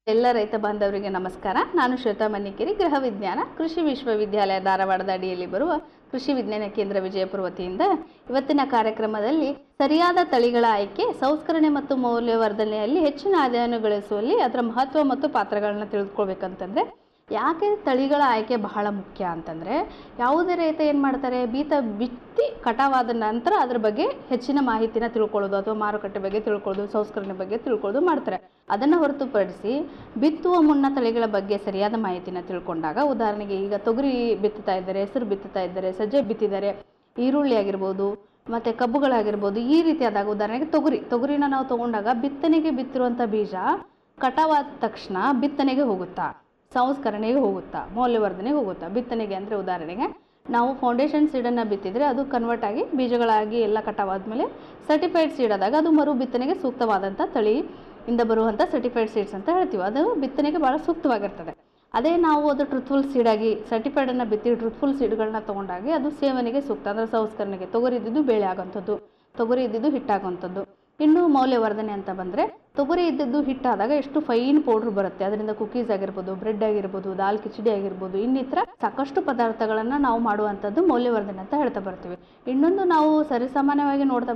ಎಲ್ಲ ರೈತ ಬಾಂಧವರಿಗೆ ನಮಸ್ಕಾರ ನಾನು ಶ್ವೇತಾ ಮನ್ನಿಕೇರಿ ಗೃಹ ವಿಜ್ಞಾನ ಕೃಷಿ ವಿಶ್ವವಿದ್ಯಾಲಯ ಧಾರವಾಡದ ಅಡಿಯಲ್ಲಿ ಬರುವ ಕೃಷಿ ವಿಜ್ಞಾನ ಕೇಂದ್ರ ವಿಜಯಪುರ ವತಿಯಿಂದ ಇವತ್ತಿನ ಕಾರ್ಯಕ್ರಮದಲ್ಲಿ ಸರಿಯಾದ ತಳಿಗಳ ಆಯ್ಕೆ ಸಂಸ್ಕರಣೆ ಮತ್ತು ಮೌಲ್ಯವರ್ಧನೆಯಲ್ಲಿ ಹೆಚ್ಚಿನ ಆದಾಯವನ್ನು ಗಳಿಸುವಲ್ಲಿ ಅದರ ಮಹತ್ವ ಮತ್ತು ಪಾತ್ರಗಳನ್ನ ತಿಳಿದುಕೊಳ್ಬೇಕಂತಂದ್ರೆ ಯಾಕೆ ತಳಿಗಳ ಆಯ್ಕೆ ಬಹಳ ಮುಖ್ಯ ಅಂತಂದರೆ ಯಾವುದೇ ರೈತ ಏನು ಮಾಡ್ತಾರೆ ಬೀತ ಬಿತ್ತಿ ಕಟಾವಾದ ನಂತರ ಅದ್ರ ಬಗ್ಗೆ ಹೆಚ್ಚಿನ ಮಾಹಿತಿನ ತಿಳ್ಕೊಳ್ಳೋದು ಅಥವಾ ಮಾರುಕಟ್ಟೆ ಬಗ್ಗೆ ತಿಳ್ಕೊಳ್ಳೋದು ಸಂಸ್ಕರಣೆ ಬಗ್ಗೆ ತಿಳ್ಕೊಳ್ಳೋದು ಮಾಡ್ತಾರೆ ಅದನ್ನು ಹೊರತುಪಡಿಸಿ ಬಿತ್ತುವ ಮುನ್ನ ತಳಿಗಳ ಬಗ್ಗೆ ಸರಿಯಾದ ಮಾಹಿತಿನ ತಿಳ್ಕೊಂಡಾಗ ಉದಾಹರಣೆಗೆ ಈಗ ತೊಗರಿ ಬಿತ್ತುತ್ತಾ ಇದ್ದಾರೆ ಹೆಸರು ಬಿತ್ತುತ್ತಾ ಇದ್ದಾರೆ ಸಜ್ಜೆ ಬಿತ್ತಿದ್ದಾರೆ ಈರುಳ್ಳಿ ಆಗಿರ್ಬೋದು ಮತ್ತು ಕಬ್ಬುಗಳಾಗಿರ್ಬೋದು ಈ ರೀತಿಯಾದಾಗ ಉದಾಹರಣೆಗೆ ತೊಗರಿ ತೊಗರಿನ ನಾವು ತೊಗೊಂಡಾಗ ಬಿತ್ತನೆಗೆ ಬಿತ್ತಿರುವಂಥ ಬೀಜ ಕಟಾವಾದ ತಕ್ಷಣ ಬಿತ್ತನೆಗೆ ಹೋಗುತ್ತಾ ಸಂಸ್ಕರಣೆಗೆ ಹೋಗುತ್ತಾ ಮೌಲ್ಯವರ್ಧನೆಗೆ ಹೋಗುತ್ತಾ ಬಿತ್ತನೆಗೆ ಅಂದರೆ ಉದಾಹರಣೆಗೆ ನಾವು ಫೌಂಡೇಶನ್ ಸೀಡನ್ನು ಬಿತ್ತಿದರೆ ಅದು ಕನ್ವರ್ಟ್ ಆಗಿ ಬೀಜಗಳಾಗಿ ಎಲ್ಲ ಕಟಾವಾದ್ಮೇಲೆ ಸರ್ಟಿಫೈಡ್ ಸೀಡ್ ಆದಾಗ ಅದು ಮರು ಬಿತ್ತನೆಗೆ ಸೂಕ್ತವಾದಂಥ ತಳಿ ಇಂದ ಬರುವಂಥ ಸರ್ಟಿಫೈಡ್ ಸೀಡ್ಸ್ ಅಂತ ಹೇಳ್ತೀವಿ ಅದು ಬಿತ್ತನೆಗೆ ಭಾಳ ಸೂಕ್ತವಾಗಿರ್ತದೆ ಅದೇ ನಾವು ಅದು ಟ್ರುತ್ಫುಲ್ ಸೀಡಾಗಿ ಸರ್ಟಿಫೈಡನ್ನು ಬಿತ್ತಿ ಟ್ರುತ್ಫುಲ್ ಸೀಡ್ಗಳನ್ನ ತೊಗೊಂಡಾಗಿ ಅದು ಸೇವನೆಗೆ ಸೂಕ್ತ ಅಂದರೆ ಸಂಸ್ಕರಣೆಗೆ ತೊಗರಿ ಇದ್ದಿದ್ದು ಬೇಳೆ ಆಗೋಂಥದ್ದು ತೊಗರಿ ಇದ್ದಿದ್ದು ಹಿಟ್ಟಾಗುವಂಥದ್ದು ಇನ್ನು ಮೌಲ್ಯವರ್ಧನೆ ಅಂತ ಬಂದರೆ ತೊಗರಿ ಇದ್ದದ್ದು ಹಿಟ್ಟಾದಾಗ ಎಷ್ಟು ಫೈನ್ ಪೌಡ್ರ್ ಬರುತ್ತೆ ಅದರಿಂದ ಕುಕೀಸ್ ಆಗಿರ್ಬೋದು ಬ್ರೆಡ್ ಆಗಿರ್ಬೋದು ದಾಲ್ ಕಿಚಡಿ ಆಗಿರ್ಬೋದು ಇನ್ನಿತರ ಸಾಕಷ್ಟು ಪದಾರ್ಥಗಳನ್ನು ನಾವು ಮಾಡುವಂಥದ್ದು ಮೌಲ್ಯವರ್ಧನೆ ಅಂತ ಹೇಳ್ತಾ ಬರ್ತೀವಿ ಇನ್ನೊಂದು ನಾವು ಸರಿಸಾಮಾನ್ಯವಾಗಿ ನೋಡ್ತಾ